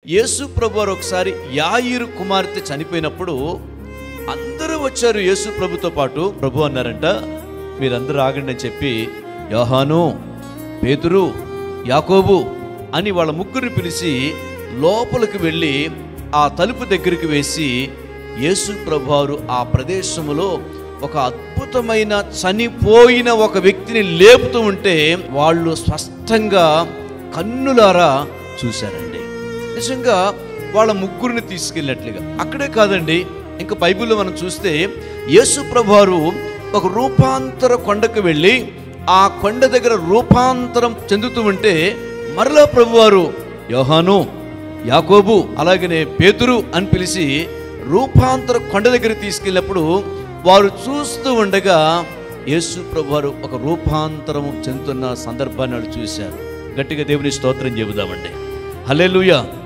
యేసు ప్రభు వారు ఒకసారి యాయిరు కుమార్తె చనిపోయినప్పుడు అందరూ వచ్చారు యేసు ప్రభుతో పాటు ప్రభు అన్నారంట మీరందరూ ఆగండి అని చెప్పి యోహాను పేతురు యాకోబు అని వాళ్ళ ముగ్గురిని పిలిచి లోపలికి వెళ్ళి ఆ తలుపు దగ్గరికి వేసి యేసు ప్రభువారు ఆ ప్రదేశములో ఒక అద్భుతమైన చనిపోయిన ఒక వ్యక్తిని లేపుతూ ఉంటే వాళ్ళు స్పష్టంగా కన్నులారా చూశారండి నిజంగా వాళ్ళ ముగ్గురిని తీసుకెళ్ళినట్లుగా అక్కడే కాదండి ఇంకా బైబిల్లో మనం చూస్తే యేసు ప్రభువారు ఒక రూపాంతర కొండకు వెళ్ళి ఆ కొండ దగ్గర రూపాంతరం చెందుతూ ఉంటే మరలా ప్రభువారు యోహాను యాకోబు అలాగనే పేతురు అని పిలిచి రూపాంతర కొండ దగ్గర తీసుకెళ్ళినప్పుడు వారు చూస్తూ ఉండగా యేసు ప్రభువారు ఒక రూపాంతరం చెందుతున్న సందర్భాన్ని వాళ్ళు చూశారు గట్టిగా దేవుని స్తోత్రం చెబుదామండి హల్లెలూయా